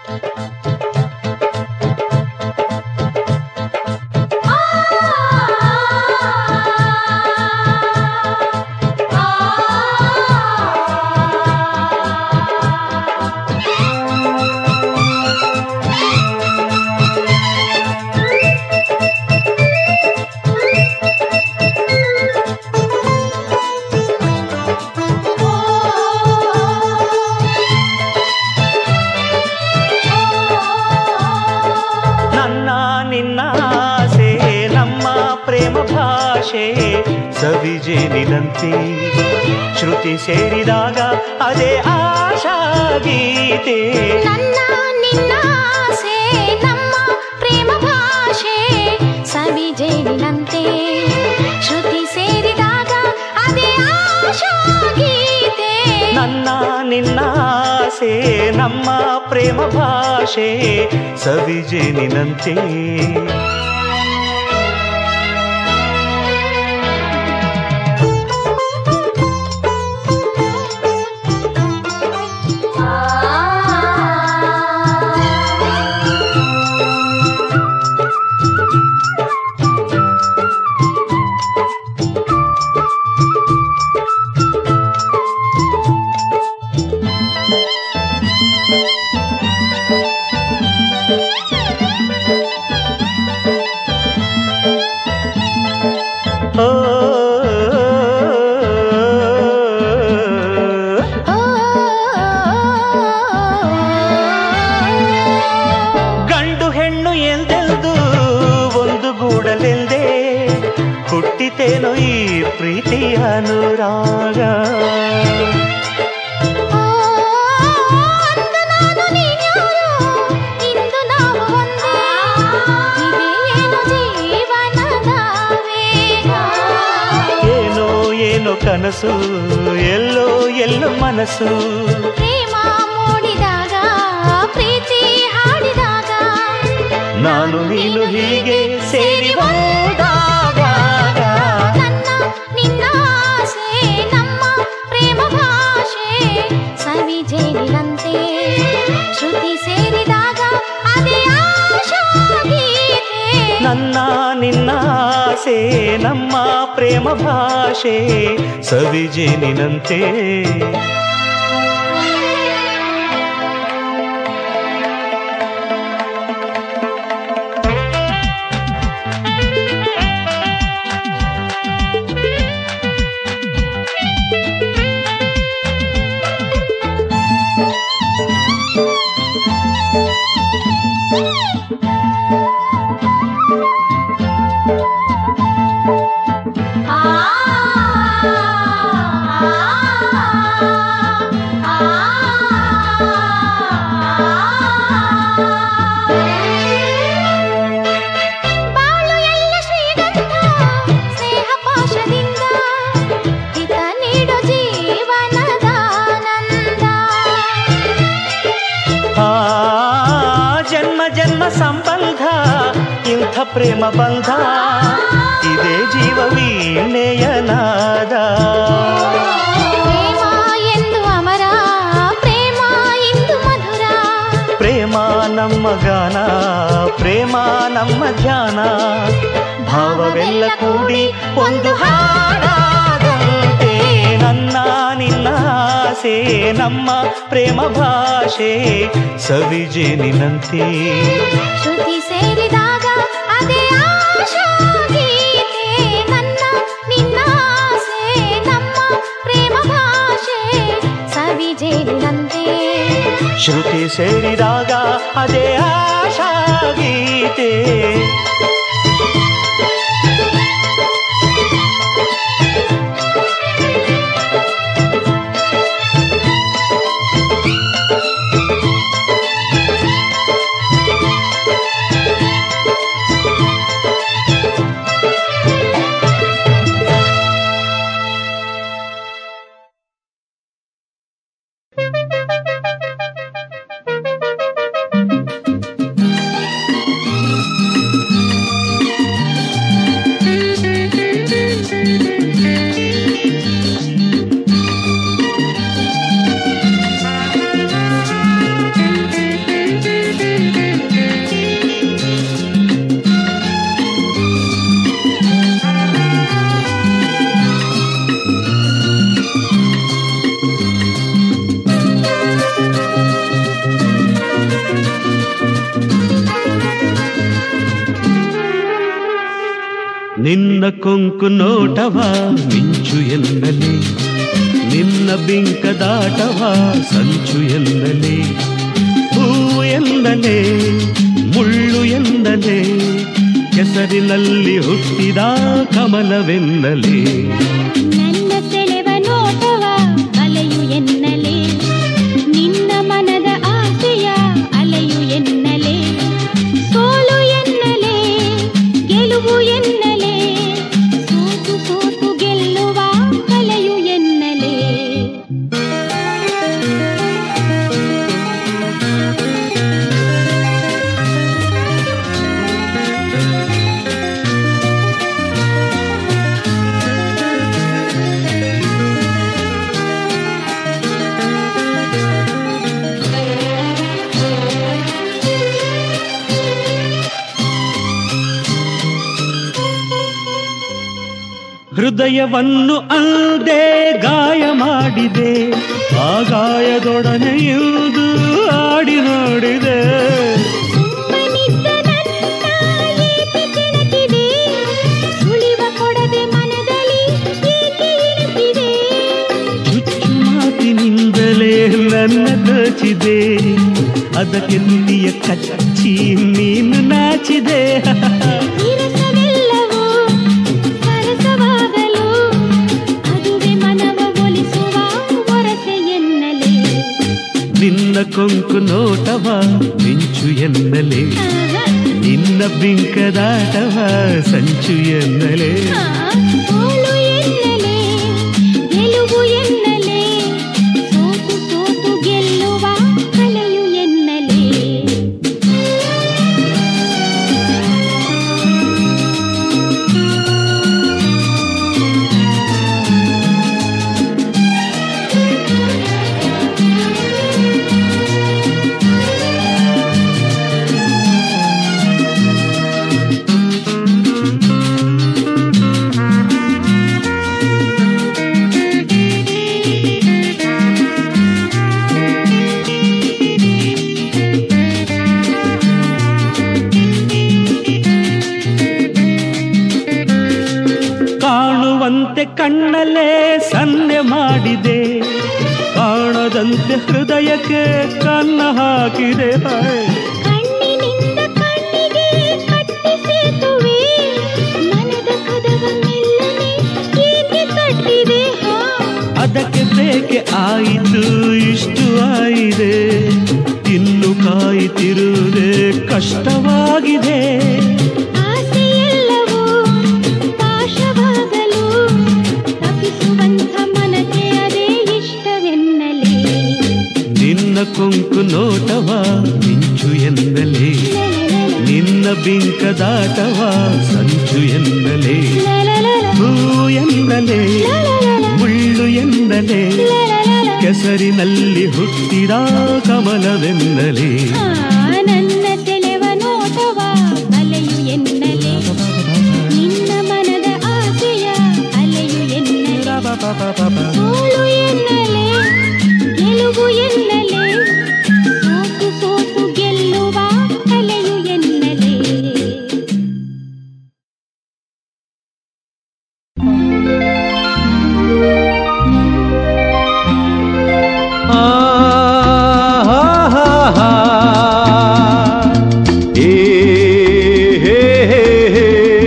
ನನ್ನ ನಿನ್ನ ಆಸೆ ನಮ್ಮ ಪ್ರೇಮ ಭಾಷೆ ಸವಿಜೇನಿನಂತೆ ಶ್ರುತಿ ಸೇರಿದಾಗ ಅದೇ ಆಶಾ ಗೀತೆ ನನ್ನ ನಿನ್ನ ಆಸೆ ನಮ್ಮ ಪ್ರೇಮ ಭಾಷೆ ಸವಿಜೇನಿನಂತೆ ಶ್ರುತಿ ಸೇರಿದಾಗ ಅದೇ ಆಶಾ ಗೀತೆ ನನ್ನ ನಿನ್ನ ಆಸೆ ನಮ್ಮ ಪ್ರೇಮ ಭಾಷೆ ಸವಿಜೇನಿನಂತೆ ಓ ಗಂಡು ಹೆಣ್ಣು ಎಂದೆಂದು ಒಂದು ಗೂಡಲೆಂದೇ ಹುಟ್ಟಿತೇನೋ ಈ ಪ್ರೀತಿ ಅನುರಾಗ ಅಂದು ನಾನು ನೀನ್ಯಾರೋ, ಇಂದು ನಾವು ಒಂದೇ. ಇದೇನು ಜೀವನದ ವೇಗ. ಏನೋ ಏನೋ ಕನಸು ಎಲ್ಲೋ ಎಲ್ಲೋ ಮನಸ್ಸು ಪ್ರೇಮ ಮೂಡಿದಾಗ ಪ್ರೀತಿ ಹಾಡಿದಾಗ ನಾನು ನೀನು ಹೀಗೆ ಸೇರಿ ಹೋದಾಗ ನನ್ನ ನಿನ್ನ ಆಸೆ ನಮ್ಮ ಪ್ರೇಮ ಭಾಷೆ ಸವಿಜೇನಿನಂತೆ ಶ್ರುತಿ ಸೇರಿದಾಗ ಅದೇ ಆಶಾ ಗೀತೆ ನನ್ನ ನಿನ್ನ ಆಸೆ ನಮ್ಮ ಪ್ರೇಮ ಭಾಷೆ ಸವಿಜೇನಿನಂತೆ ಬಾಳು ಎಲ್ಲ ಶ್ರೀಗಂಧ ಸ್ನೇಹ ಪಾಶದಿಂದ ಹಿತ ನೀಡೋ ಜೀವನದ ಆನಂದ ಆ ಜನ್ಮ ಜನ್ಮ ಸಂಬಂಧ ಇಂಥ ಪ್ರೇಮ ಬಂಧ ಇದೇ ಜೀವ ವೀಣೆಯನಾದ ಪ್ರೇಮ ಎಂದು ಅಮರ ಪ್ರೇಮ ಇಂದು ಮಧುರ ಪ್ರೇಮ ನಮ್ಮ ಗಾನ ಪ್ರೇಮ ನಮ್ಮ ಧ್ಯಾನ ಭಾವವೆಲ್ಲ ಕೂಡಿ ಒಂದು ಹಾಡಾದಂತೆ ನನ್ನ ನಿನ್ನ ಆಸೆ ನಮ್ಮ ಪ್ರೇಮ ಭಾಷೆ ಸವಿಜೇನಿನಂತೆ ಶ್ರುತಿ ಸೇರಿದಾಗ ಅದೇ ಆಶಾ ಗೀತೆ ನನ್ನ ನಿನ್ನ ಆಸೆ ನಮ್ಮ ಪ್ರೇಮ ಭಾಷೆ ಸವಿಜೇನಿನಂತೆ ಶ್ರುತಿ ಸೇರಿದಾಗ ಅದೇ ಆಶಾ ಗೀತೆ ಆ ನಿನ್ನ ಕೊಂಕು ನೋಟವ ಮಿಂಚು ಎನ್ನಲಿ ನಿನ್ನ ಬಿಂಕದಾಟವ ಸಂಚು ಎನ್ನಲಿ ಹೂವು ಎಂದಲೇ ಮುಳ್ಳು ಎಂದಲೇ ಕೆಸರಿನಲ್ಲಿ ಹುಟ್ಟಿದ ಕಮಲವೆನ್ನಲೇ ನನ್ನ ಸೆಳೆವ ನೋಟವ ಅಲೆಯು ಎನ್ನಲೇ ನಿನ್ನ ಮನದ ಆಸೆಯ ಅಲೆಯು ಎನ್ನಲೇ ಸೋಲು ಎನ್ನಲೇ ಗೆಲುವು ಎನ್ನಲೇ ಸೋತು ಸೋತು ಗೆಲ್ಲುವ ಕಲೆಯು ಎನ್ನಲೇ ಹೃದಯವನ್ನು ಅಲ್ಲದೆ ಗಾಯ ಮಾಡಿದೆ ಆ ಗಾಯದೊಡನೆ ಇಳಿದು ಆಡಿ ನೋಡಿದೆ ಸುಮ್ಮನಿದ್ದ ನನ್ನ ಏಕೆ ಕೆಣಕಿದೆ ಸುಳಿವ ಕೊಡದೆ ಮನದಲ್ಲಿ ಏಕೆ ಇಳಿಸಿದೆ ಚುಚ್ಚು ಮಾತಿನಿಂದಲೇ ನನ್ನ ದೋಚಿದೆ ಅದಕ್ಕೆ ನುಡಿಯ ಕಚ್ಚಿ ನೀನು ನಾಚಿದೆ ಇರಸವೆಲ್ಲವೂ ಸರಸವಾಗಲು ಅದುವೆ ಮನವ ಒಲಿಸುವ ಒರಸೆ ಎನ್ನಲೇ ನಿನ್ನ ಕೊಂಕು ನೋಟವ ಮಿಂಚು ಎನ್ನಲೇ ಆಹಾ, ನಿನ್ನ ಬಿಂಕದಾಟವ ಸಂಚು ಎನ್ನಲೇ ಆ, ಸೋಲು ಎನ್ನಲೇ ಗೆಲುವು ಎನ್ನಲೇ ಸೋತು ಸೋತು ಗೆಲ್ಲುವ ಕಲೆಯು ಎನ್ನಲೇ ಕಾಣುವಂತೆ ಕಣ್ಣಲ್ಲೇ ಸನ್ನೆ ಮಾಡಿದೆ ಕಾಣದಂತೆ ಹೃದಯಕ್ಕೆ ಕನ್ನ ಹಾಕಿದೆ ಹಾಯ್. ಕಣ್ಣಿನಿಂದ ಕಣ್ಣಿಗೆ ಕಟ್ಟಿ ಸೇತುವೆ ಮನದ ಕದವ ಮೆಲ್ಲನೆ ಏಕೆ ಕಟ್ಟಿದೆ ಹಾ ಅದಕ್ಕೆ ಬೇಕೆ ಆಯಿತು ಇಷ್ಟು ಆಯಿದೆ ಇನ್ನು ಕಾಯುತ್ತಿರುವುದೇ ಕಷ್ಟವಾಗಿದೆ ಆಸೆಯೆಲ್ಲವೂ ಪಾಶವಾಗಲು ತಪ್ಪಿಸುವಂಥ ಮನಕ್ಕೆ ಅದೇ ಇಷ್ಟವೆನ್ನಲೇ ನಿನ್ನ ಕೊಂಕು ನೋಟವ ಮಿಂಚು ಎನ್ನಲೇ ನಿನ್ನ ಬಿಂಕದಾಟವ ಸಂಚು ಎನ್ನಲೇ ಹೂ ಎನ್ನಲೇ ಮುಳ್ಳು ಎನ್ನಲೇ ಕೆಸರಿನಲ್ಲಿ ಹುಟ್ಟಿದ ಕಮಲವೆನ್ನಲೇ ಆ, ನನ್ನ ಸೆಳೆವ ನೋಟವ ಅಲೆಯು ಎನ್ನಲೇ ನಿನ್ನ ಮನದ ಆಸೆಯ ಅಲೆಯು ಎನ್ನಲೇ ಸೋಲು ಎನ್ನಲೇ ಗೆಲುವು ಎನ್ನಲೇ ಸೋತು ಸೋತು ಗೆಲ್ಲುವ ಕಲೆಯು ಎನ್ನಲೇ ಆ ಹಾ ಹಾ ಹಾ. ಏ ಹೇ ಹೇ ಹೇ.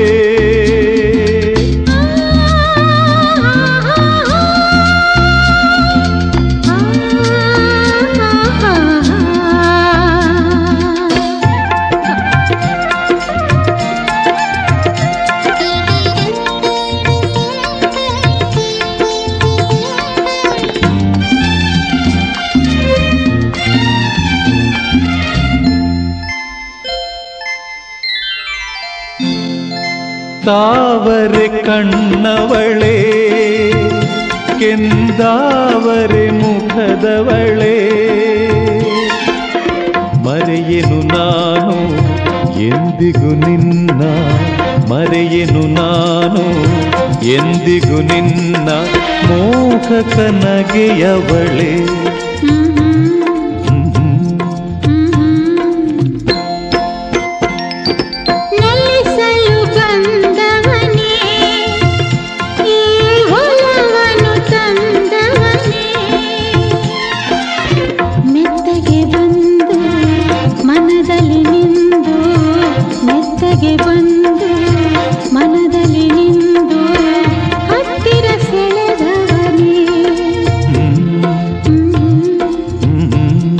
ತಾವರೆ ಕಣ್ಣವಳೆ ಕೆಂದಾವರೆ ಮುಖದವಳೆ ಮರೆಯೆನು ನಾನು ಎಂದಿಗೂ ನಿನ್ನ ಮರೆಯೆನು ನಾನು ಎಂದಿಗೂ ನಿನ್ನ ಮೋಹಕ ನಗೆಯವಳೆ ನಲಿಸಲು ಬಂದವನೇ ಬಂದು ಮನದಲ್ಲಿ ನಿಂದು ಮೆತ್ತಗೆ ಬಂದು ಮನದಲ್ಲಿ ನಿಂದು ಹತ್ತಿರ ಸೆಳೆದವನೇ ಹ್ಮ್, ಹ್ಮ್. ಹ್ಮ್.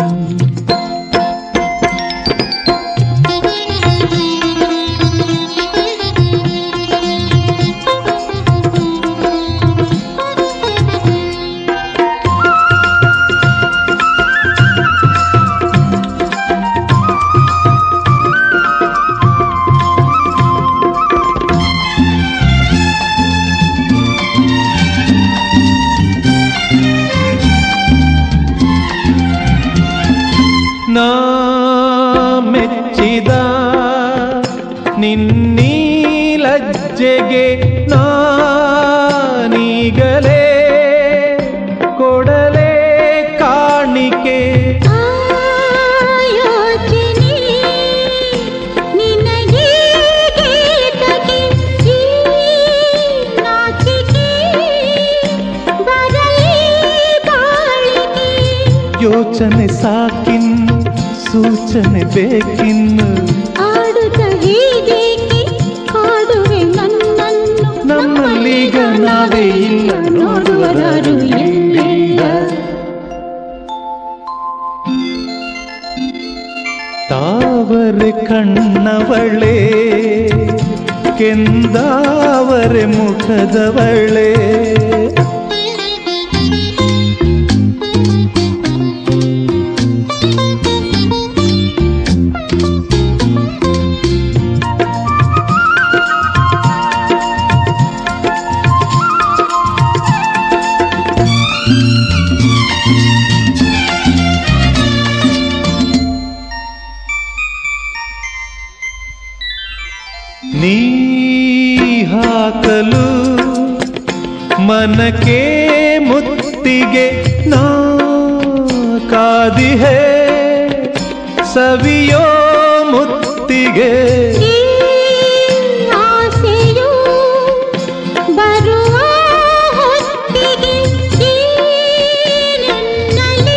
ನಾ ಮೆಚ್ಚಿದ ನಿನ್ನೀ ಲಜ್ಜೆಗೆ ನಾನೀಗಲೇ ಕೊಡಲೇ ಕಾಣಿಕೆ ಆಯೋಚನೆ ನಿನಗೆ ಗೀತಕ್ಕೆ ಈ ನಾಚಿಕೆ ಬರಲಿ ಬಾಳಿಗೆ ಯೋಚನೆ ಸಾಕಿನ್ನು ಸೂಚನೆ ಬೇಕಿನ್ನು ಆಡುತ್ತ ಹೀಗೇಕೆ ಕಾಡುವೆ ನನ್ನನ್ನು ನಮ್ಮಲ್ಲೀಗ ನಾವೇ ಇಲ್ಲ ನೋಡುವರಾರು ಇಲ್ಲಿಲ್ಲ ತಾವರೆ ಕಣ್ಣವಳೆ ಕೆಂದಾವರೆ ಮುಖದವಳೆ ನೀ ಹಾಕಲು ಮನಕ್ಕೆ ಮುತ್ತಿಗೆ ನಾ ಕಾದಿಹೆ ಸವಿಯೋ ಮುತ್ತಿಗೆ ಈ ಆಸೆಯು ಬರುವ ಹೊತ್ತಿಗೆ ಈ ನನ್ನಲ್ಲಿ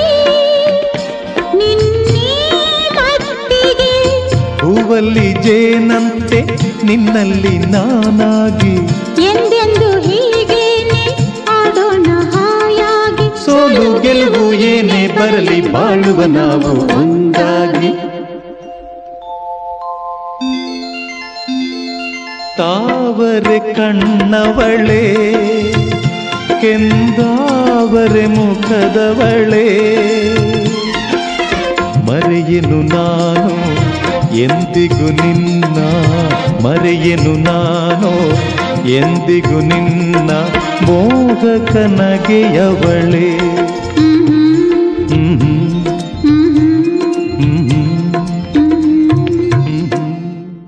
ನಿನ್ನೀ ಮತ್ತಿಗೆ ಹೂವಲ್ಲಿ ಜೇನಂತೆ ನಿನ್ನಲ್ಲಿ ನಾನಾಗಿ ಎಂದೆಂದು ಹೀಗೇನೆ ಆಡೋಣ ಹಾಯಾಗಿ ಸೋಲು ಗೆಲುವು ಏನೇ ಬರಲಿ ಬಾಳುವ ನಾವು ಒಂದಾಗಿ ತಾವರೆ ಕಣ್ಣವಳೆ ಕೆಂದಾವರೆ ಮುಖದವಳೆ ಮರೆಯನು ನಾನು ಎಂದಿಗೂ ನಿನ್ನ ಮರೆಯನು ನಾನು ಎಂದಿಗೂ ನಿನ್ನ ಮೋಹಕ ನಗೆಯವಳೆ ಹ್ಮ್, ಹ್ಮ್ ಹ್ಮ್, ಹ್ಮ್ ಹ್ಮ್. ಹ್ಮ್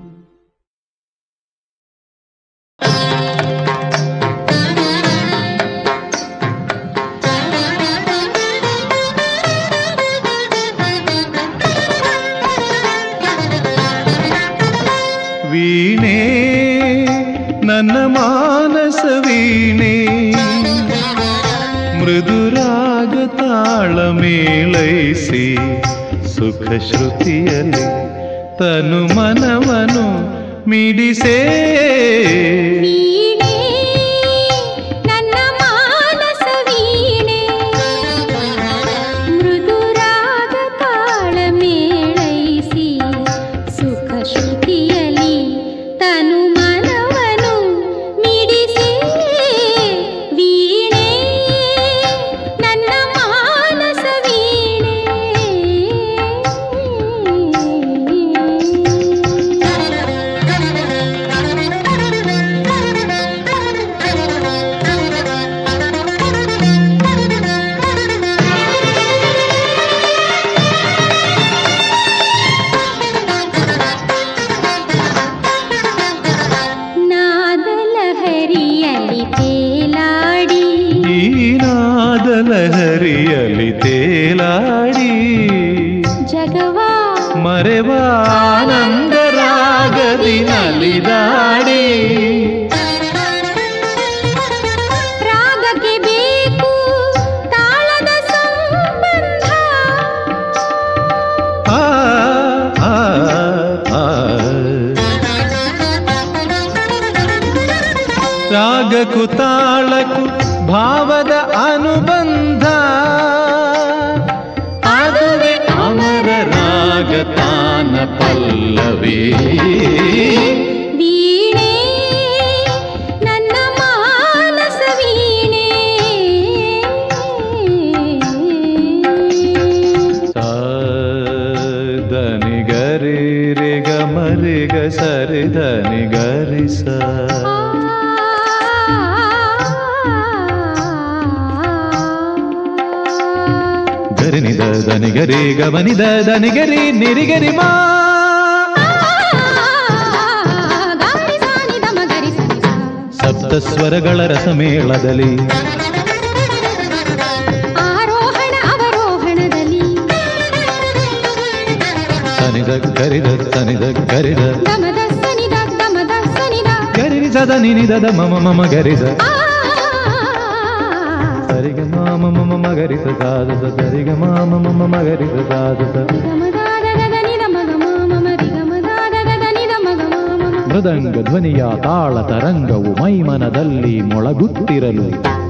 ವೀಣೆ ನನ್ನ ಮಾನಸ ವೀಣೆ ಮೃದುರಾಗ ತಾಳ ಮೇಳೈಸಿ ಸುಖ ಶ್ರುತಿಯಲ್ಲಿ ತನು ಮನವನು ಮಿಡಿಸೇ ವೀಣೆ ನನ್ನ ಮಾನಸ ವೀಣೆ ಮೃದುರಾಗ ತಾಳ ಮೇಳೈಸಿ ಸುಖ ಶ್ರುತಿಯಲಿ ತನು ಮನವನು ಮಿಡಿಸೆ ವೀಣೆ ನನ್ನ ಮಾನಸ ನಾದಲಹರಿಯಲಿ ತೇಲಾಡಿ ಈನಾದ ಲಹರಿಯಲಿ ತೇಲಾಡಿ ಜಗವಾ ಮರೆವಾನಂದರಾಗದಿ ನಲಿದಾಡಿ ರಾಗಕ್ಕೆ ಬೇಕು ತಾಳದ ಸಂಬಂಧ ರಾಗಕು ತಾಳಕು ಭಾವದ ಅನುಬಂಧ ಅದುವೆ ಅಮರ ರಾಗ ತಾನ ಪಲ್ಲವೇ ವೀಣೆ ನನ್ನ ಮಾನಸ ವೀಣೆ ಧನಿ ಗರಿ ರೆ ಗ ಮರಿ ಗ ಸರಿ ಧನಿ ಗರಿ ಸ ಗರಿ ನಿದ ಧನಿ ಗರಿ ಗ ಮನಿದ ಧನಿ ಗರಿ ನಿರಿ ಗರಿ ಮಾ ಗಾರಿ ಸಾನಿ ದಮ ಗರಿ ಸನಿ ಸಾ. ಸಪ್ತ ಸ್ವರಗಳ ರಸಮೇಳದಲ್ಲಿ ಆರೋಹಣ ಅವರೋಹಣದಲ್ಲಿ ಸನಿದ ಗರಿದ ಸನಿದ ಗರಿದ ದಮದ ಸನಿದ ದಮದ ಸನಿದ ಗರಿ ಸದ ನಿನಿದ ಮಮ ಮಮ ಗರಿದ ಆ ಸರಿಗ ಮಾಮ ಮಮ ಮಗರಿಸ ಸಾಧಸ ಸರಿಗ ಮಾಮ ಮಮ ಮಗರಿಸ ಸಾಧಸ ಗಮದಾದದ ನಿದ ಮಗ ಮಾಮ ಮರಿ ಗಮದಾದದ ನಿದ ಮಗ ಮಾಮ ಮ. ಮೃದಂಗ ಧ್ವನಿಯ ತಾಳ ತರಂಗವು ಮೈಮನದಲ್ಲಿ ಮೊಳಗುತ್ತಿರಲು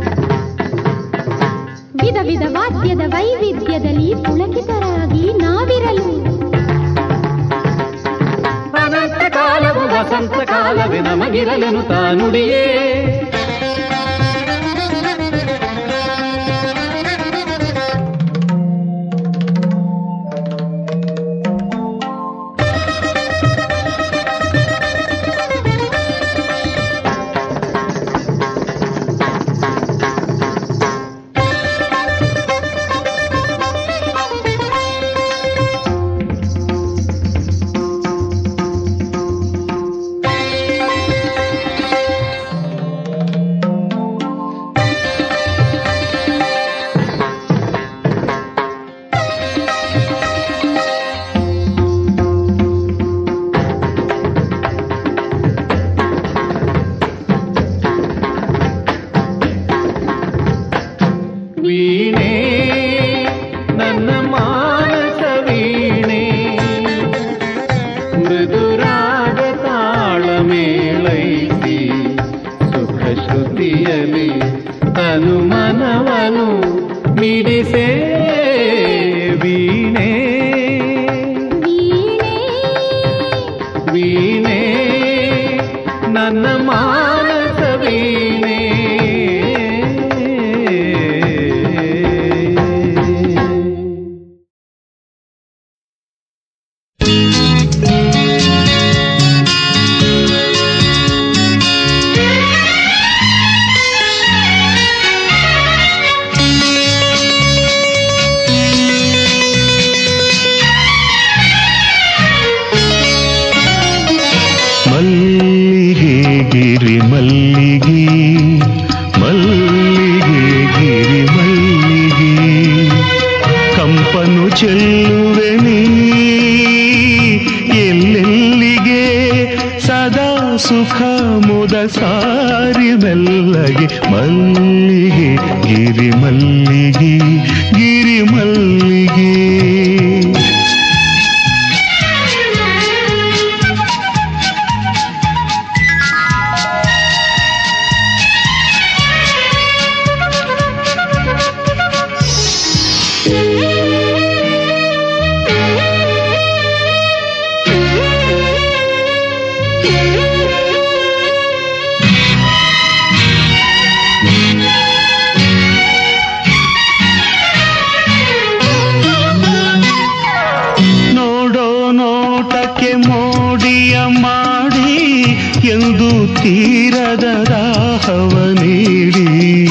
ವಿಧ ವಿಧ ವಾದ್ಯದ ವೈವಿಧ್ಯದಲ್ಲಿ ಪುಳಕಿತರಾಗಿ ನಾವಿರಲು ಅನಂತ ಕಾಲವು ವಸಂತ ಕಾಲವೇ ನಮಗಿರಲೆನು ತಾನುಡಿಯೇ ವೀಣೆ ನನ್ನ ಮಾನಸ ವೀಣೆ ಮೃದುರಾಗ ತಾಳ ಮೇಳೈಸಿ ಸುಖ ಶ್ರುತಿಯಲಿ ತನು ಮನವನು ಮಿಡಿಸೆ ವೀಣೆ ವೀಣೆ ವೀಣೆ ನನ್ನ ಮಾನಸ ವೀಣೆ ಮಲ್ಲಿಗೆ ಗಿರಿ ಮಲ್ಲಿಗೆ ಮಲ್ಲಿಗೆ ಗಿರಿ ಮಲ್ಲಿಗೆ ಕಂಪನು ಚೆಲ್ಲುವೆ ನೀ ಎಲ್ಲೆಲ್ಲಿಗೆ ಸದಾ ಸುಖ ಮುದ ಸಾರಿ ಮೆಲ್ಲಗೆ ಮಲ್ಲಿಗೆ ಗಿರಿ ಮಲ್ಲಿಗೆ ಗಿರಿ ಮಲ್ಲಿಗೆ ನೋಡೋ ನೋಟಕ್ಕೆ ಮೋಡಿಯ ಮಾಡಿ ಎಂದು ತೀರದ ದಾಹವ ನೀಡಿ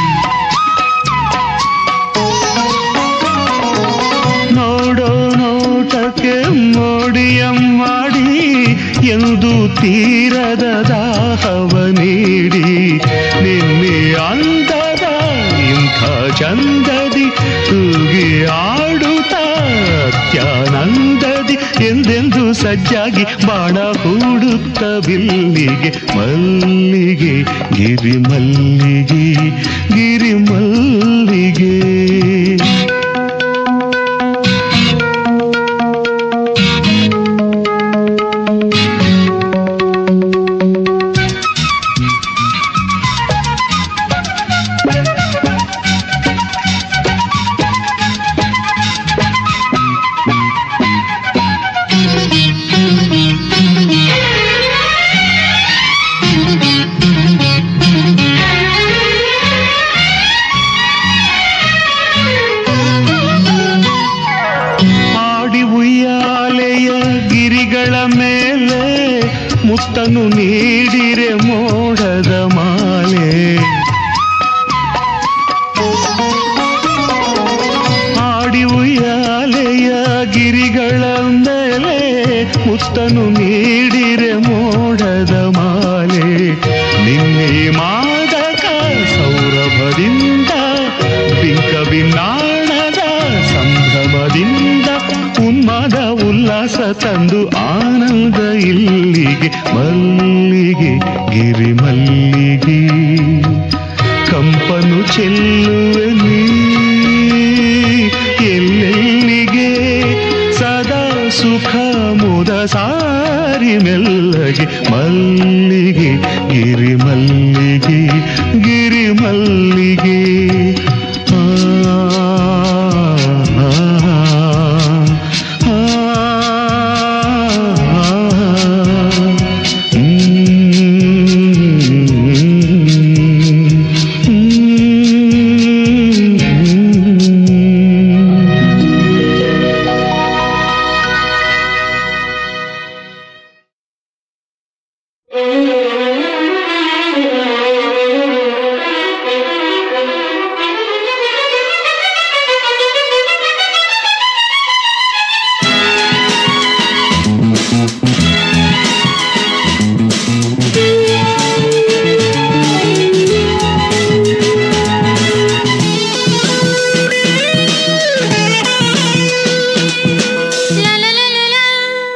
ನೋಡೋ ನೋಟಕ್ಕೆ ಮೋಡಿಯ ಮಾಡಿ ಎಂದು ತೀರದ ದಾಹವ ನೀಡಿ ನಿನ್ನೆ ಅಂದದ ಇಂಥ ಚಂದದಿ ತೂಗಿ ಆಡುತ್ತಾ ಅತ್ಯಾನಂದದಿ ಎಂದೆಂದು ಸಜ್ಜಾಗಿ ಬಾಣ ಹೂಡುತ್ತ ಬಿಲ್ಲಿಗೆ ಮಲ್ಲಿಗೆ ಗಿರಿ ಮಲ್ಲಿಗೆ ಗಿರಿ ಮಲ್ಲಿಗೆ ಗಿರಿಗಳ ಮೇಲೆ ಮುತ್ತನು ನೀಡಿರೆ ಮೋಡದ ಮಾಲೆ ಆಡಿ ಉಯ್ಯಾಲೆಯ ಗಿರಿಗಳ ಮೇಲೆ ಮುತ್ತನು ನೀಡಿರೆ ಮೋಡದ ಮಾಲೆ ನಿನ್ನೆ ಮಾದಕ ಸೌರಭದಿಂದ ಬಿಂಕ ಬಿನ್ನಾಣದ ಸಂಭ್ರಮದಿಂದ ಉನ್ಮಾದ ಉಲ್ಲಾಸ ತಂದು ಆನಂದ ಇಲ್ಲಿಗೆ ಮಲ್ಲಿಗೆ ಗಿರಿ ಮಲ್ಲಿಗೆ ಕಂಪನು ಚೆಲ್ಲುವೆ ನೀ ಎಲ್ಲೆಲ್ಲಿಗೆ ಸದಾ ಸುಖ ಮುದ ಸಾರಿ ಮೆಲ್ಲಗೆ ಮಲ್ಲಿಗೆ ಗಿರಿ ಮಲ್ಲಿಗೆ ಗಿರಿ ಮಲ್ಲಿಗೆ ಆ, ಆ, ಆ, La la la la la.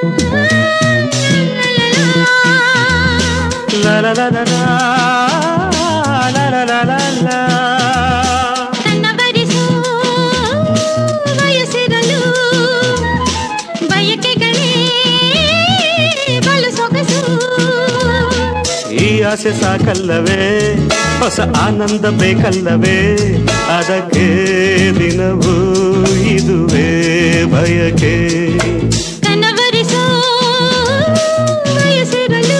La la la la. La la la la la, la la la la la. ತನ್ನ ಬರಿಸು ವಯಸ್ಸಿರಲು ಬಯಕೆಗಳೇ ಬಲು ಸೊಗಸು ಈ ಆಸೆ ಸಾಕಲ್ಲವೇ ಹೊಸ ಆನಂದ ಬೇಕಲ್ಲವೇ ಅದಕ್ಕೆ ದಿನವೂ ಇದುವೇ ಬಯಕೆ ಕನವರಿಸು ವಯಸ್ಸಿರಲು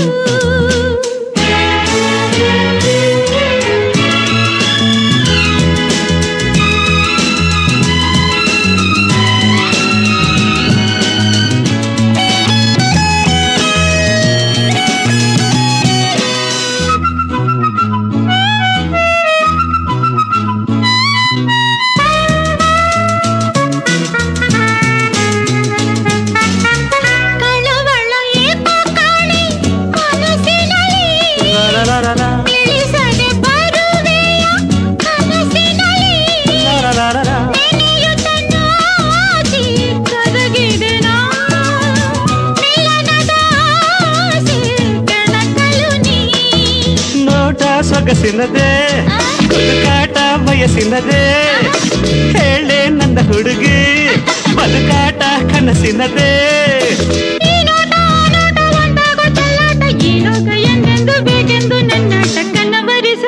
ಕಳವಳ ಏಕೋ ಕಾಣೆ ಮನಸ್ಸಿನಲ್ಲಿ La la la la la, ತಿಳಿಸದೆ ಬರುವೆಯ ಕನಸಿನಲ್ಲಿ la la la la la. ನೆನೆಯುತ್ತ ನಾಚಿ ಕರಗಿದೆ ನಾ. ಮಿಲನದ ಆಸೆ ಕೆಣಕಲು ನೀ. ನೋಟ ಸೊಗಸಿನದೆ ಹುಡುಕಾಟ ಬಯಸಿನದೆ ಹೇಳೆ ನನ್ನ ಹುಡುಗಿ ಬದುಕಾಟ ಕನಸಿನದೆ ಈ ನೋಟ, ಆ ನೋಟ ಒಂದಾಗೋ ಚೆಲ್ಲಾಟ, ಈ ಲೋಕ ಎಂದೆಂದು ಬೇಕೆಂದು ನನ್ನಾಟ ಕನವರಿಸು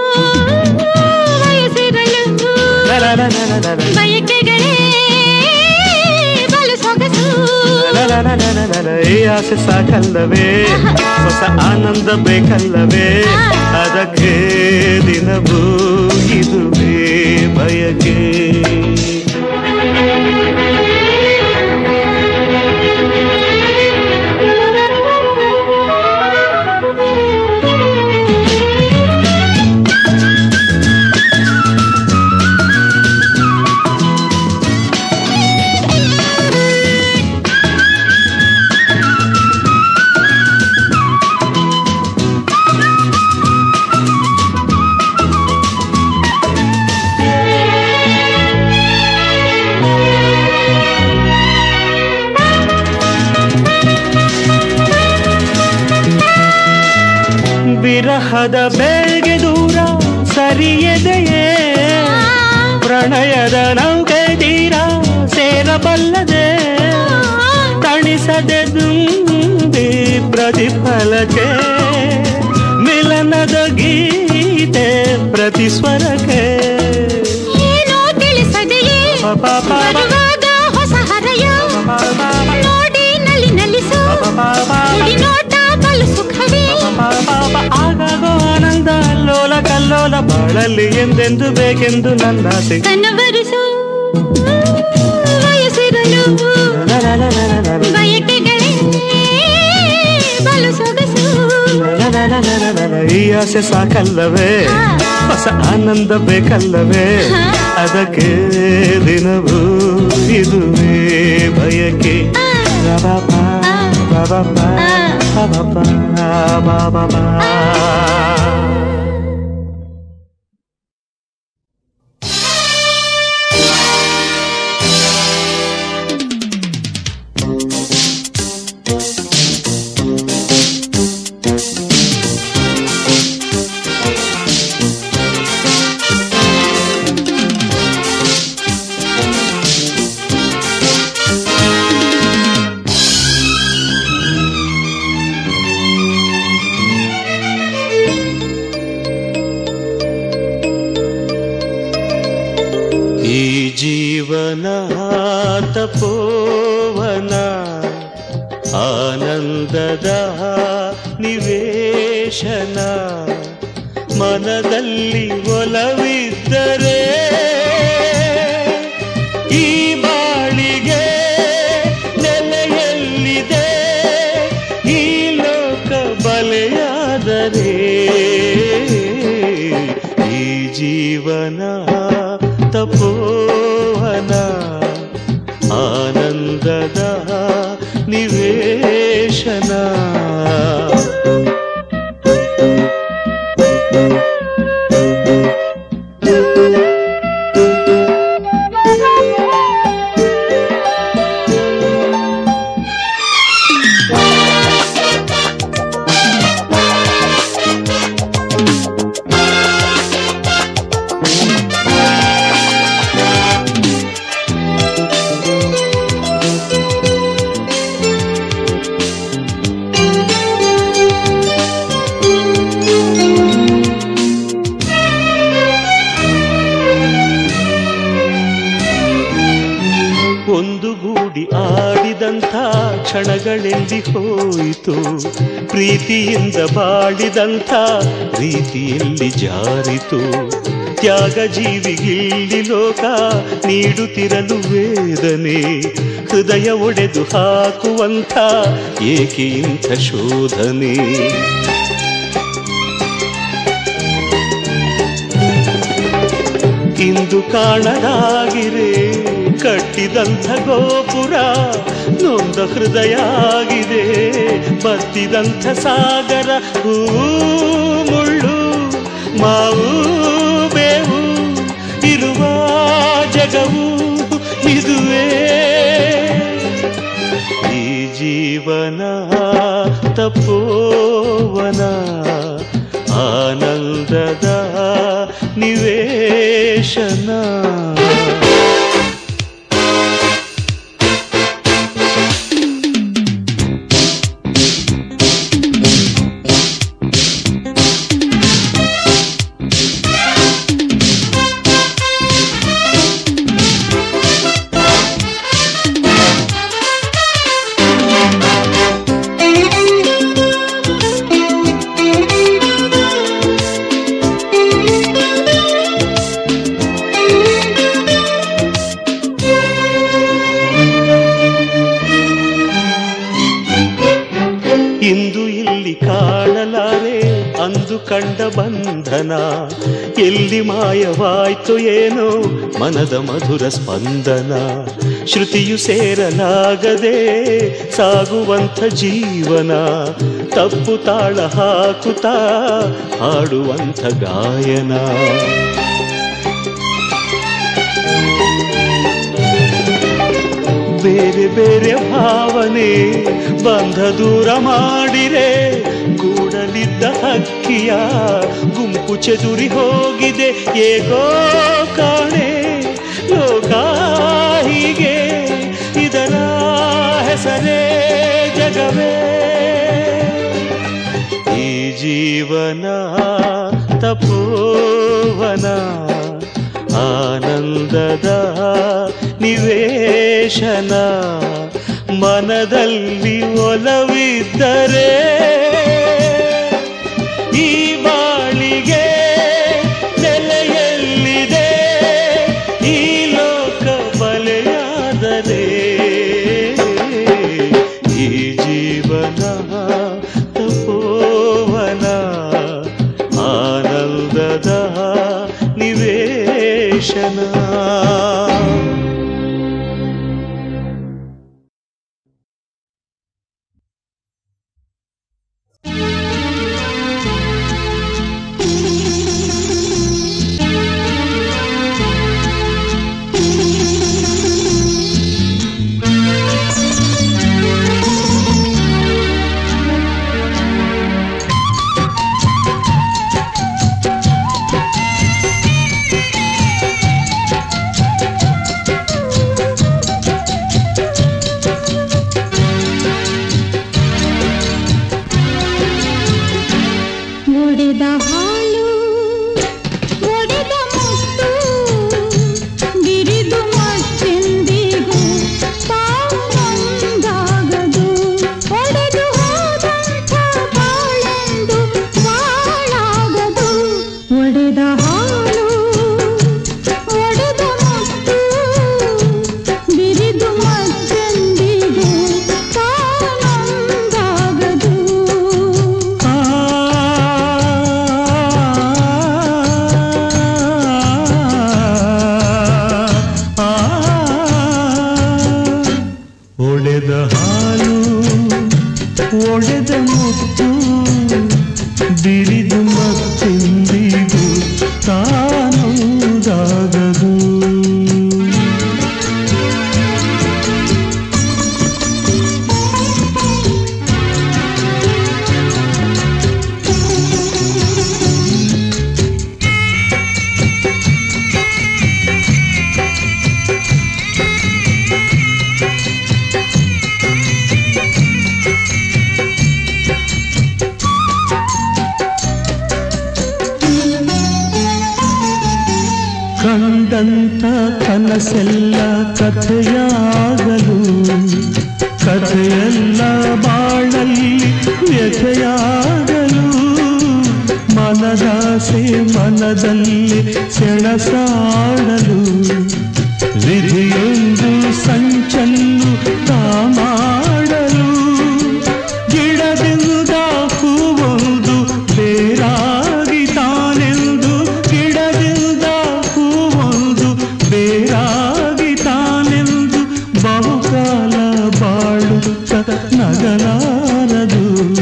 ವಯಸ್ಸಿರಲು La la la la la la la. ಬಯಕೆಗಳೇ ಬಲು ಸೊಗಸು La la la la la la la. ಈ ಆಸೆ ಸಾಕಲ್ಲವೇ ಹೊಸ ಆನಂದ ಬೇಕಲ್ಲವೇ ಅದಕ್ಕೆ ದಿನವೂ ಇದುವೇ ಬಯಕೆ ವಿರಹದ ಬೇಳ್ಗೆ ದೂರ ಸರಿಯದೆಯೇ ಪ್ರಣಯದ ನೌಕೆ ತೀರ ಸೇರಬಲ್ಲದೆ ತಣಿಸದೆ ದುಂಬಿ ಪ್ರತಿಫಲಕ್ಕೆ ಮಿಲನದ ಗೀತೆ ಪ್ರತಿ ಸ್ವರಕ್ಕೆ ಏನೋ ತಿಳಿಸದೆಯೇ ಪಾಪ ಬರುವಾಗ ಹೊಸ ಹರಯ ನೋಡಿ ನಲಿ ನಲಿಸು ಕುಡಿ ನೋಟ ಬಲು ಸುಖವೇ ಆಗಾಗೋ ಆನಂದ ಲೋಲ ಕಲ್ಲೋಲ ಬಾಳಲ್ಲಿ ಎಂದೆಂದು ಬೇಕೆಂದು ನನ್ನಾಸೆ ಕನವರಿಸು ವಯಸ್ಸಿರಲು ಬಯಕೆಗಳೇ ಆಸೆ ಸಾಕಲ್ಲವೇ ಹೊಸ ಆನಂದ ಬೇಕಲ್ಲವೇ ಅದಕ್ಕೆ ದಿನವೂ ಇದುವೇ ಬಯಕೆ ಬಬಬ, ಬಬಬ, ಬಬಬ, ಬಬಬ. ಈ ಜೀವನ ತಪೋವನ ಆನಂದದ ನಿವೇಶನ ಮನದಲ್ಲಿ ಒಲವಿದ್ದರೆ ಈ ಬಾಳಿಗೆ ನೆಲೆಯಲ್ಲಿದೆ ಈ ಲೋಕ ಬಲೆಯಾದರೆ ಈ ಜೀವನ ತಪೋವನ ಆನಂದದ ನಿವೇಶನ ಒಂದು ಗೂಡಿ ಆಡಿದಂಥ ಕ್ಷಣಗಳೆಲ್ಲಿ ಹೋಯಿತು ಪ್ರೀತಿಯಿಂದ ಬಾಡಿದಂಥ ರೀತಿಯಲ್ಲಿ ಜಾರಿತು ತ್ಯಾಗ ಜೀವಿಗಿಲ್ಲಿ ಲೋಕ ನೀಡುತ್ತಿರಲು ವೇದನೆ ಹೃದಯ ಒಡೆದು ಹಾಕುವಂಥ ಏಕೆ ಇಂಥ ಶೋಧನೆ ಇಂದು ಕಾಣದಾಗಿರೆ ಕಟ್ಟಿದಂಥ ಗೋಪುರ ನೊಂದ ಹೃದಯ ಆಗಿದೆ ಬತ್ತಿದಂಥ ಸಾಗರ ಹೂ ಮುಳ್ಳು ಮಾವು ಬೇವು ಇರುವ ಜಗವು ಇದುವೇ ಈ ಜೀವನ ತಪೋವನ ಆನಂದದ ನಿವೇಶನ ಇಂದು ಇಲ್ಲಿ ಕಾಣಲಾರೆ ಅಂದು ಕಂಡ ಬಂಧನ ಎಲ್ಲಿ ಮಾಯವಾಯ್ತು ಏನೋ ಮನದ ಮಧುರ ಸ್ಪಂದನ ಶ್ರುತಿಯು ಸೇರಲಾಗದೆ ಸಾಗುವಂಥ ಜೀವನ ತಪ್ಪು ತಾಳ ಹಾಕುತ್ತಾ ಹಾಡುವಂಥ ಗಾಯನ ಬೇರೆ ಬೇರೆ ಭಾವನೆ ಬಂಧ ದೂರ ಮಾಡಿರೆ ಗೂಡಲಿದ್ದ ಹಕ್ಕಿಯ ಗುಂಪು ಚೆದುರಿ ಹೋಗಿದೆ ಏಕೋ ಕಾಣೆ ಲೋಕ ಹೀಗೆ ಇದರ ಹೆಸರೇ ಜಗವೇ ಈ ಜೀವನ ತಪೋವನ ಆನಂದದ ನಿವೇಶನ ಮನದಲ್ಲಿ ಒಲವಿದ್ದರೆ ಈ ಬಾಳಿಗೆ ನೆಲೆಯಲ್ಲಿದೆ ಈ ಲೋಕ ಬಲೆಯಾದರೆ ಈ ಜೀವನ ತಪೋವನ ಹಾಲು ಒಡೆದ ಮುತ್ತು ಬಿರಿದು ಮತ್ತೆಂದಿಗೂ ತಾನುದಾಗದು ಕಂಡಂತ ಕನಸೆಲ್ಲ ಕಥೆಯಾಗಲು ಕಥೆಯೆಲ್ಲ ಬಾಳಲ್ಲಿ ವ್ಯಥೆಯಾಗಲು ಮನದಾಸೆ ಮನದಲ್ಲಿ ಸೆಣಸಾಡಲು ವಿಧಿಯೊಂದು ಸಂಚನ್ನು ತಾ ಮಾಡಲು ಗಿಡದಿಂದ ಹೂವೊಂದು ಬೇರಾಗಿ ತಾನೆಂದು ಗಿಡದಿಂದ ಹೂವೊಂದು ಬೇರಾಗಿ ತಾನೆಂದು ಬಹುಕಾಲ ಬಾಳುತ್ತ ನಗಲಾರದು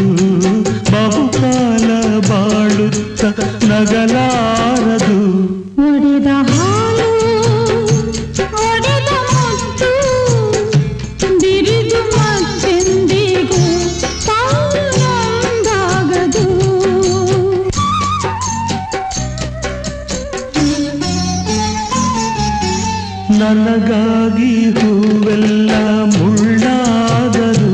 ಬಹುಕಾಲ ಬಾಳುತ್ತ ನಗಲಾರದು ಒಡೆದ ಹಾಲು ಒಡೆದ ಮುತ್ತು ಬಿರಿದು ಮತ್ತೆಂದಿಗೂ ತಾನೊಂದಾಗದು ನನಗಾಗಿ ಹೂವೆಲ್ಲ ಮುಳ್ಳಾದರು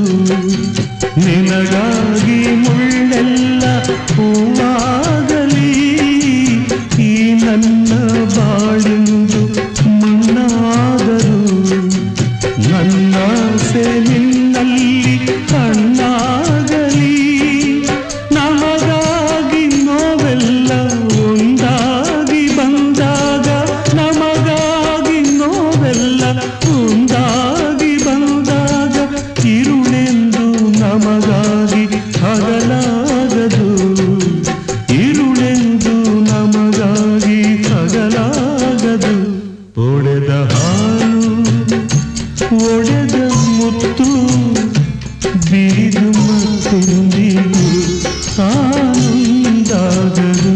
ನಿನಗಾಗಿ ಮುಳ್ಳೆಲ್ಲ ಹೂವಾಗಲಿ ಈ ನನ್ನ ಬಾಳಿಂದು ಮಣ್ಣಾದರು ನನ್ನಾಸೆ ನಿನ್ನಲ್ಲಿ ಕಣ್ಣಾಗಲಿ ನಮಗಾಗಿ ನೋವೆಲ್ಲ ಒಂದಾಗಿ ಬಂದಾಗ ನಮಗಾಗಿ ನೋವೆಲ್ಲ ಒಂದಾಗಿ ಬಂದಾಗ ಇರುಳೆಂದು ನಮಗಾಗಿ ಹಗಲಾಗದು ಇರುಳೆಂದು ನಮಗಾಗಿ ಹಗಲಾಗದು ಒಡೆದ ಹಾಲು ಒಡೆದ ಮುತ್ತು ಬಿರಿದು ಮತ್ತೆಂದಿಗೂ ತಾನುಂದಾಗದು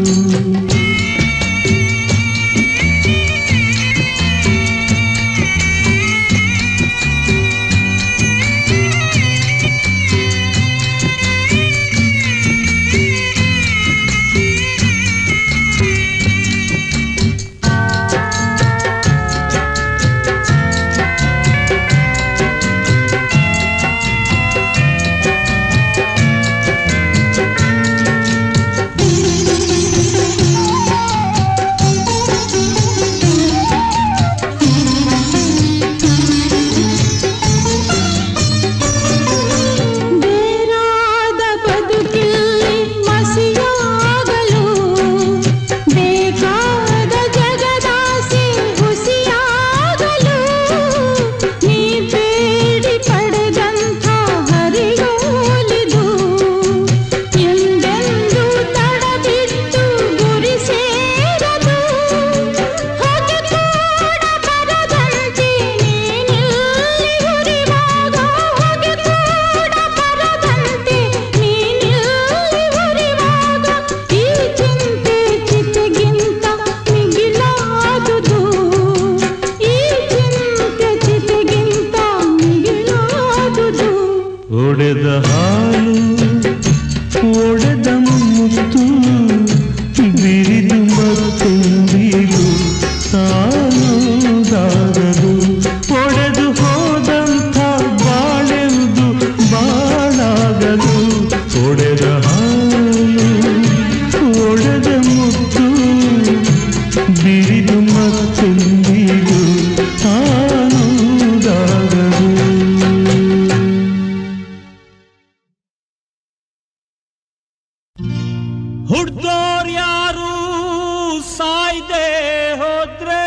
ಬೇರಾದ ಬದುಕಿಲ್ಲಿ ಮಸಿಯಾಗಲು ಬೇಕಾದ ಜಗದಾಸೆ ಹುಸಿಯಾಗಲು ನೀ ಬೇಡಿ ಪಡೆದಂಥ ಹರಿಗೋಲಿದು ಎಂದೆಂದು ತಡಬಿಟ್ಟು ಗುರಿ ಸೇರದು ಹೊಗೆ ಕೂಡ ಬರದಂತೆ ನೀನಿಲ್ಲಿ ಉರಿವಾಗ ಹೊಗೆ ಕೂಡ ಬರದಂತೆ ನೀನಿಲ್ಲಿ ಉರಿವಾಗ ಈ ಚಿಂತೆ ಚಿತೆಗಿಂತ ಮಿಗಿಲಾದುದು ಈ ಚಿಂತೆ ಚಿತೆಗಿಂತ ಮಿಗಿಲಾದುದು ಒಡೆದ ಹಾಲು ಒಡೆದ ಮುತ್ತು ಬಿರಿದು ಮತ್ತೆಂದಿಗೂ ತಾನುದಾಗದು ಒಡೆದು ಹೋದಂಥ ಬಾಳೆಂದು ಬಾಳಾಗದು ಒಡೆದ ಹಾಲು ಒಡೆದ ಮುತ್ತು ಬಿರಿದು ಮತ್ತೆಂದಿಗೂ ತಾನುದಾಗದು ಹುಡ್ದೋರ್ ಯಾರು ಸಾಯ್ದೆ ಹೋದ್ರೆ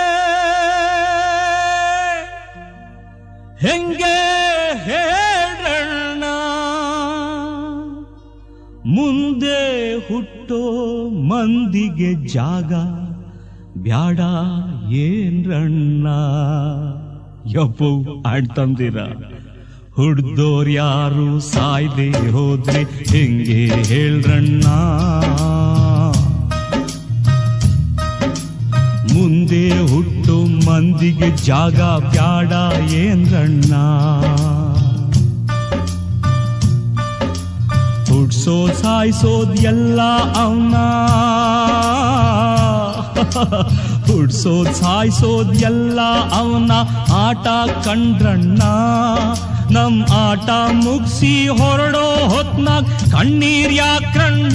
ಹೆಂಗೆ ಹೇಳಣ್ಣ ಮುಂದೆ ಹುಟ್ಟೋ ಮಂದಿಗೆ ಜಾಗ ಬ್ಯಾಡ ಏನ್ರಣ್ಣ ಯಪ್ಪು ಆಡ್ತಂದಿರ ಹುಡ್ದೋರ್ ಯಾರು ಸಾಯ್ದೆ ಹೋದ್ರೆ ಹೆಂಗೆ ಹೇಳ್ರಣ್ಣ ಮುಂದೆ ಹುಟ್ಟು ಮಂದಿಗೆ ಜಾಗ ಬ್ಯಾಡ ಏನ್ರಣ್ಣ ಹುಡ್ಸೋದ್ ಸಾಯ್ಸೋದ್ ಎಲ್ಲ ಅವನ ಹುಡ್ಸೋದ್ ಸಾಯ್ಸೋದ್ ಎಲ್ಲ ಅವನ ಆಟ ಕಂಡ್ರಣ್ಣ ನಮ್ ಆಟ ಮುಗ್ಸಿ ಹೊರಡೋ ಹೊತ್ನಾಗ್ ಕಣ್ಣೀರ್ ಯಾಕ್ರಣ್ಣ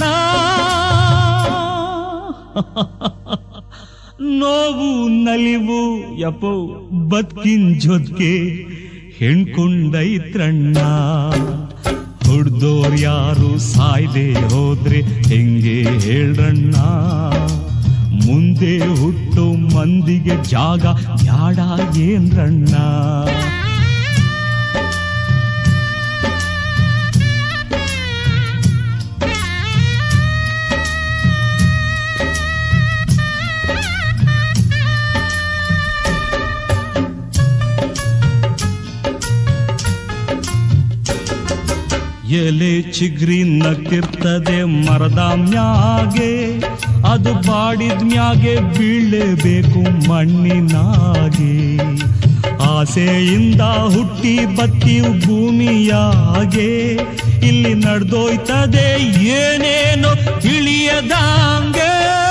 ನೋವು ನಲಿವು ಯಪ್ಪೋ ಬದುಕಿನ್ ಜೊತ್ಗೆ ಹೆಣ್ಕೊಂಡೈತ್ರಣ್ಣ ಹುಡ್ದೋರ್ ಯಾರು ಸಾಯ್ದೆ ಹೋದ್ರೆ ಹೆಂಗೆ ಹೇಳ್ರಣ್ಣ ಮುಂದೆ ಹುಟ್ಟು ಮಂದಿಗೆ ಜಾಗ ಬ್ಯಾಡ ಏನ್ರಣ್ಣ ಎಲೆ ಚಿಗ್ರಿ ನಕ್ಕಿರ್ತದೆ ಮರದ ಮ್ಯಾಗೆ ಅದು ಬಾಡಿದ ಮ್ಯಾಗೆ ಬೀಳಬೇಕು ಮಣ್ಣಿನಾಗೆ ಆಸೆಯಿಂದ ಹುಟ್ಟಿ ಬತ್ತೀವ್ ಭೂಮಿಯಾಗೆ ಇಲ್ಲಿ ನಡೆದೋಯ್ತದೆ ಏನೇನೋ ತಿಳಿಯದಂಗೆ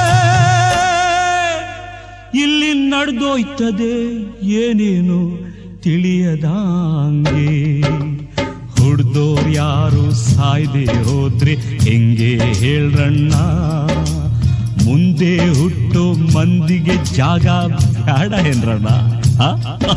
ಇಲ್ಲಿ ನಡೆದೋಯ್ತದೆ ಏನೇನು ತಿಳಿಯದಂಗೆ ಹುಡ್ದೋರ್ ಯಾರು ಸಾಯ್ದೆ ಹೋದ್ರೆ ಹೆಂಗೆ ಹೇಳ್ರಣ್ಣ ಮುಂದೆ ಹುಟ್ಟು ಮಂದಿಗೆ ಜಾಗ ಬ್ಯಾಡ ಏನ್ರಣ್ಣ ಆ?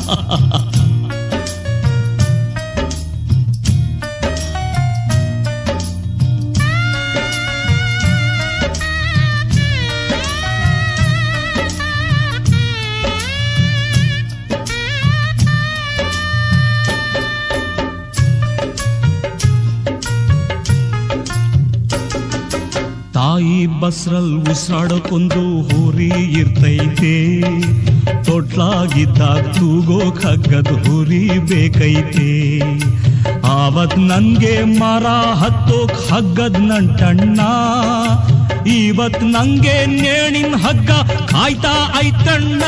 ತಾಯಿ ಬಸ್ರಲ್ ಉಸಿರಾಡಕ್ಕೊಂದು ಹುರಿ ಇರ್ತೈತೆ ತೊಟ್ಲಾಗಿದ್ದಾಗ ತೂಗೋ ಕಗ್ಗದ ಹುರಿ ಬೇಕೈತೆ ಆವತ್ ನನ್ಗೆ ಮರ ಹತ್ತೋಕ್ ಹಗ್ಗದ್ ನಂಟಣ್ಣ ಇವತ್ ನಂಗೆ ನೇಣಿನ ಹಗ್ಗ ಕಾಯ್ತಾ ಐತಣ್ಣ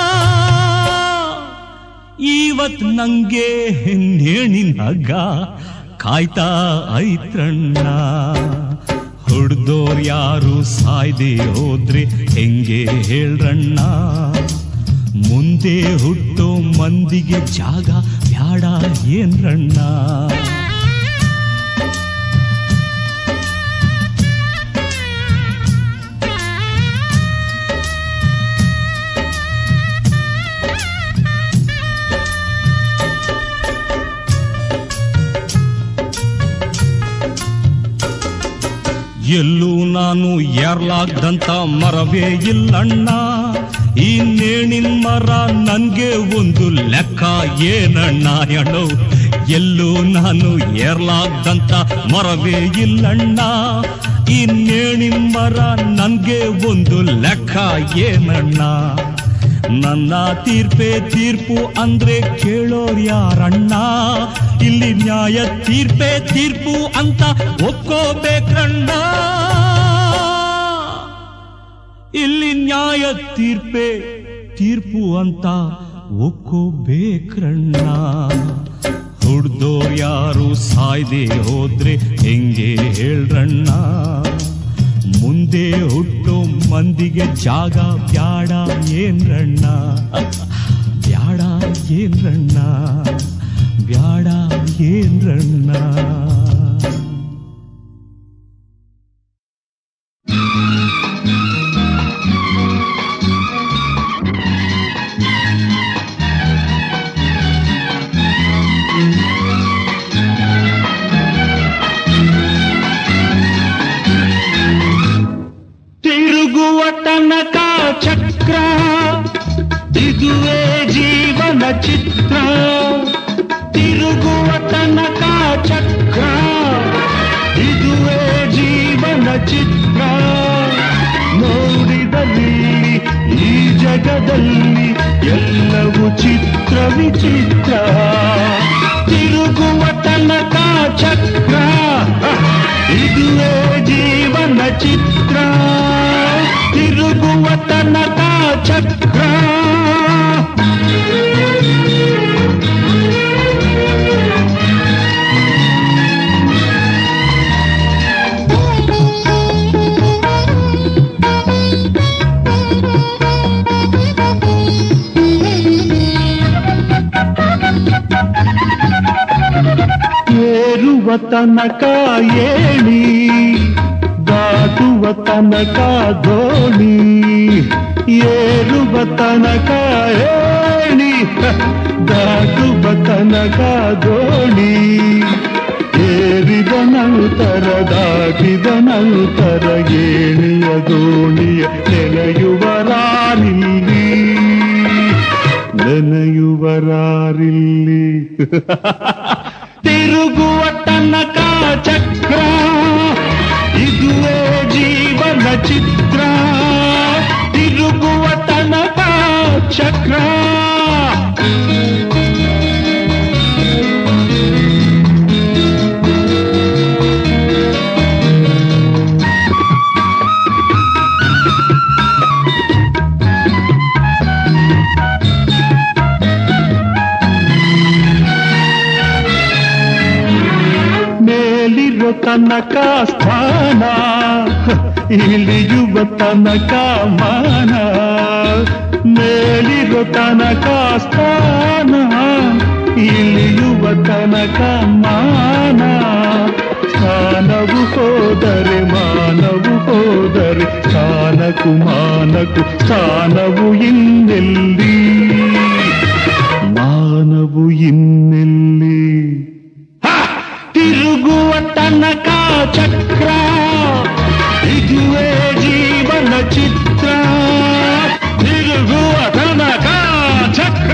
ಇವತ್ ನಂಗೆ ನೇಣಿನ ಹಗ್ಗ ಕಾಯ್ತಾ ಐತ್ರಣ್ಣ ಹುಡ್ದೋರ್ ಯಾರು ಸಾಯ್ದೆ ಹೋದ್ರೆ ಹೆಂಗೆ ಹೇಳ್ರಣ್ಣ ಮುಂದೆ ಹುಟ್ಟೋ ಮಂದಿಗೆ ಜಾಗ ಬ್ಯಾಡ ಏನ್ರಣ್ಣ ಎಲ್ಲೂ ನಾನು ಏರ್ಲಾಗ್ದಂತ ಮರವೇ ಇಲ್ಲಣ್ಣ ಈ ನೇಣಿನ ಮರ ನನ್ಗೆ ಒಂದು ಲೆಕ್ಕ ಏನಣ್ಣ ಅಣ್ಣೋ ಎಲ್ಲೂ ನಾನು ಏರ್ಲಾಗ್ದಂತ ಮರವೇ ಇಲ್ಲಣ್ಣ ಈ ನೇಣಿನ ಮರ ನನ್ಗೆ ಒಂದು ಲೆಕ್ಕ ಏನಣ್ಣ ನನ್ನ ತೀರ್ಪೆ ತೀರ್ಪು ಅಂದ್ರೆ ಕೇಳೋರ್ ಯಾರಣ್ಣ ಇಲ್ಲಿ ನ್ಯಾಯ ತೀರ್ಪೆ ತೀರ್ಪು ಅಂತ ಒಪ್ಕೋಬೇಕಣ್ಣ ಇಲ್ಲಿ ನ್ಯಾಯ ತೀರ್ಪೆ ತೀರ್ಪು ಅಂತ ಒಪ್ಕೋಬೇಕ್ರಣ್ಣ ಹುಡ್ದೋರ್ ಯಾರು ಸಾಯ್ದೆ ಹೋದ್ರೆ ಹೆಂಗೆ ಹೇಳ್ರಣ್ಣ ಮುಂದೆ ಹುಟ್ಟೋ ಮಂದಿಗೆ ಜಾಗ ಬ್ಯಾಡ ಏನ್ರಣ್ಣ ಬ್ಯಾಡ ಏನ್ರಣ್ಣ ಬ್ಯಾಡ ಏನ್ರಣ್ಣ ತಿರುಗುವ ತನಕ ಚಕ್ರ ಇದುವೇ ಜೀವನ ಚಿತ್ರ ತಿರುಗುವ ತನಕ ಚಕ್ರ ಇದುವೇ ಜೀವನ ಚಿತ್ರ ನೋಡಿದಲ್ಲಿ ಈ ಜಗದಲ್ಲಿ ಎಲ್ಲವೂ ಚಿತ್ರ ವಿಚಿತ್ರ ತಿರುಗುವ ಇದುವೇ ಜೀವನ ಚಿತ್ರ ತಿರುಗುವ ತನಕ ಚಕ್ರ ಏರುವ ತನಕ ಏಣಿ ದಾಟುವ ತನಕ ದೋಣಿ ಏರುವ ತನಕ ಏಣಿ ದಾಟುವ ತನಕ ದೋಣಿ ಏರಿದ ನಂತರ ದಾಟಿದ ನಂತರ ಏಣಿಯ ದೋಣಿಯ ನೆನೆಯುವ ರಾನಿಲ್ಲಿ ನೆನೆಯುವರಾರಿಲ್ಲಿ ತಿರುಗುವ ತನಕ ಚಕ್ರ ಇದುವೇ ಜೀವನ ಚಿತ್ರ ತಿರುಗುವ ತನಕ ಚಕ್ರ ಮೇಲಿರೋ ತನಕ ಸ್ಥಾನ ಇಳಿಯುವ ತನಕ ಮಾನ ಮೇಲಿರೋ ತನಕ ಸ್ಥಾನ ಇಳಿಯುವ ತನಕ ಮಾನ ಸ್ಥಾನವು ಹೋದರೆ ಮಾನವು ಹೋದರೆ ಸ್ಥಾನಕು ಮಾನಕು ಸ್ಥಾನವು ಇನ್ನೆಲ್ಲಿ ಮಾನವು ಇನ್ನೆಲ್ಲಿ ಹ! ತಿರುಗುವ ತನಕ ಚಕ್ರ ಇದುವೇ ಜೀವನ ಚಿತ್ರ ತಿರುಗುವ ತನಕ ಚಕ್ರ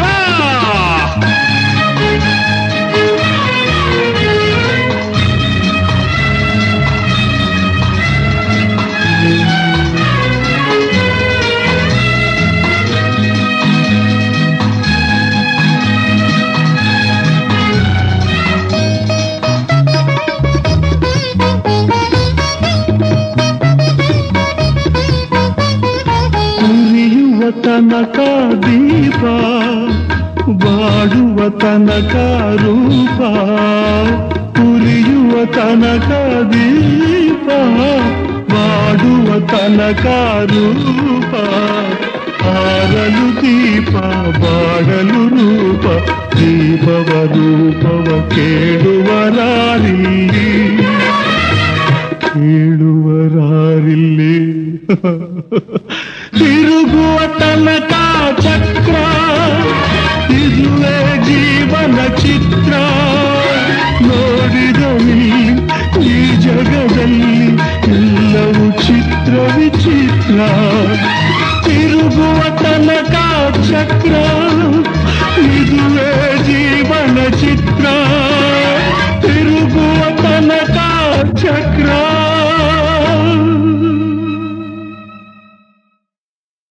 ಉರಿಯುವ ತನಕ ದೀಪ ಬಾಡುವ ತನಕ ರೂಪ ಉರಿಯುವ ತನಕ ದೀಪ ಬಾಡುವ ತನಕ ರೂಪ ಹಾರಲು ದೀಪ ಬಾಡಲು ರೂಪ ದೀಪವ ರೂಪವ ಕೇಳುವರಾರಿಲ್ಲಿ ಕೇಳುವರಾರಿಲ್ಲಿ ತಿರುಗುವ ತನಕ ಚಕ್ರ ಇದುವೇ ಜೀವನ ಚಿತ್ರ